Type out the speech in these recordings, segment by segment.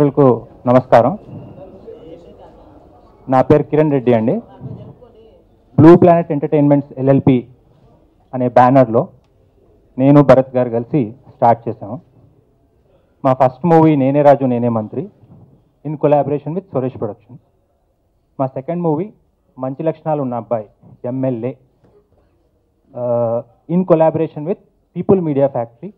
ప్రేక్షకులకు నమస్కారం నా పేరు కిరణ్ రెడ్డి అండి బ్లూ ప్లానెట్ ఎంటర్టైన్మెంట్స్ ఎల్ఎల్పి అనే బ్యానర్లో నేను భరత్ గారు కలిసి స్టార్ట్ చేశాము మా ఫస్ట్ మూవీ నేనే రాజు నేనే మంత్రి in collaboration with Suresh productions మా సెకండ్ మూవీ మంచి లక్షణాలు ఉన్న అబ్బాయి MLA in collaboration with people media factory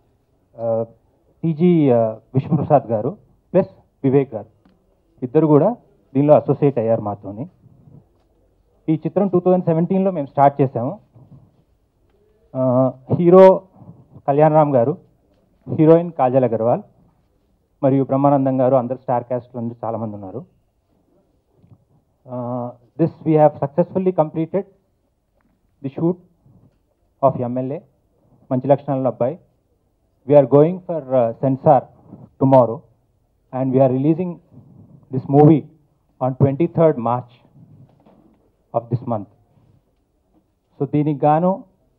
TG Vishwaprasad గారు ప్లస్ వివేక్ గారు ఇద్దరు కూడా దీనిలో అసోసియేట్ అయ్యారు మాతోని ఈ చిత్రం టూ థౌజండ్ సెవెంటీన్లో మేము స్టార్ట్ చేసాము ఆ, హీరో కళ్యాణ్ రామ్ గారు హీరోయిన్ కాజల్ అగర్వాల్ మరియు బ్రహ్మానందం గారు అందరు స్టార్ క్యాస్ట్ నుండి చాలామంది ఉన్నారు this we have successfully completed the shoot of MLA మంచి లక్షణాల అబ్బాయి we are going for uh, censor tomorrow and we are releasing this movie on 23rd march of this month so దీనికి గాను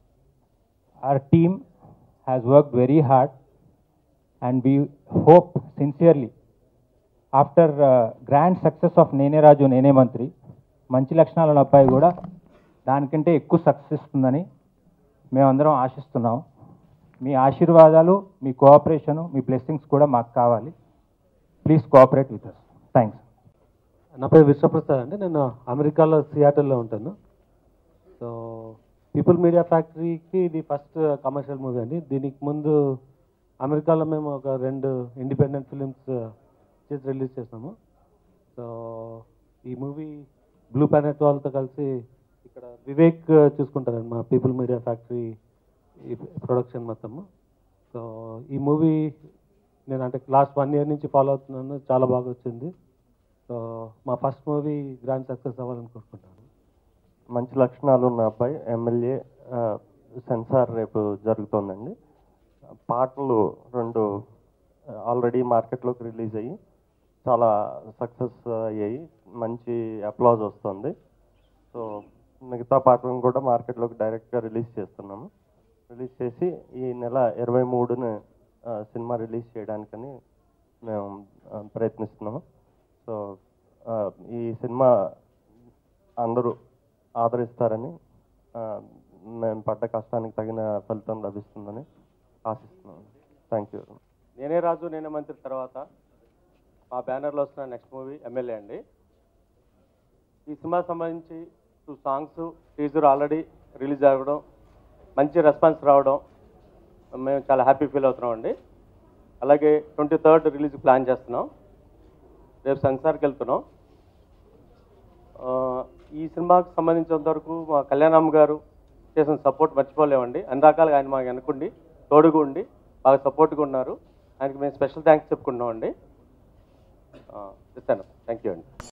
our team has worked very hard and we hope sincerely after uh, grand success of నేనే రాజు నేనే మంత్రి మంచి లక్షణాల అబ్బాయి కూడా దానికంటే ఎక్కువ సక్సెస్ ఇస్తుందని మేమందరం ఆశిస్తున్నాం మీ ఆశీర్వాదాలు మీ కోఆపరేషను మీ బ్లెస్సింగ్స్ కూడా మాకు కావాలి please cooperate with us thanks నా పేరు విశ్వప్రసాద్ అండి నేను అమెరికాలో సియాటల్లో ఉంటాను సో పీపుల్ మీడియా ఫ్యాక్టరీకి ఇది ఫస్ట్ కమర్షియల్ మూవీ అండి దీనికి ముందు అమెరికాలో మేము ఒక రెండు ఇండిపెండెంట్ ఫిలిమ్స్ చేసి రిలీజ్ చేసాము సో ఈ మూవీ బ్లూ ప్లానెట్ వాళ్ళతో కలిసి ఇక్కడ వివేక్ చూసుకుంటారండి మా పీపుల్ మీడియా ఫ్యాక్టరీ ఈ ప్రొడక్షన్ మొత్తము సో ఈ మూవీ నేను అంటే లాస్ట్ వన్ ఇయర్ నుంచి ఫాలో అవుతున్నాను చాలా బాగా వచ్చింది సో మా ఫస్ట్ మూవీ గ్రాండ్ సక్సెస్ అవ్వాలని కోరుకుంటాను మంచి లక్షణాలు ఉన్న అబ్బాయి ఎమ్మెల్యే ఆ, సెన్సార్ రేపు జరుగుతోందండి పాటలు రెండు ఆల్రెడీ మార్కెట్లోకి రిలీజ్ అయ్యి చాలా సక్సెస్ అయ్యాయి మంచి అప్లాజ్ వస్తుంది సో మిగతా పాటలను కూడా మార్కెట్లోకి డైరెక్ట్గా రిలీజ్ చేస్తున్నాము రిలీజ్ చేసి ఈ నెల ఇరవై మూడున సినిమా రిలీజ్ చేయడానికని మేము ఆ, ప్రయత్నిస్తున్నాము సో ఆ, ఈ సినిమా అందరూ ఆదరిస్తారని ఆ, మేము పడ్డ కష్టానికి తగిన ఫలితం లభిస్తుందని ఆశిస్తున్నాను థ్యాంక్ యూ నేనే రాజు నేనే మంత్రి తర్వాత మా బ్యానర్లో వస్తున్న నెక్స్ట్ మూవీ ఎమ్మెల్యే అండి ఈ సినిమా సంబంధించి two songs teaser already release అవ్వడం మంచి రెస్పాన్స్ రావడం మేము చాలా హ్యాపీ ఫీల్ అవుతున్నాం అండి అలాగే ట్వంటీ థర్డ్ రిలీజ్ ప్లాన్ చేస్తున్నాం రేపు సెన్సార్కి వెళ్తున్నాం ఆ, ఈ సినిమాకి సంబంధించినంత వరకు మా కళ్యాణమ్మ గారు చేసిన సపోర్ట్ మర్చిపోలేమండి అన్ని రకాలుగా ఆయన మాకు అనుకుండి తోడుగా ఉండి బాగా సపోర్ట్గా ఉన్నారు ఆయనకి మేము స్పెషల్ థ్యాంక్స్ చెప్పుకుంటున్నాం అండి ఇస్తాను థ్యాంక్ యూ అండి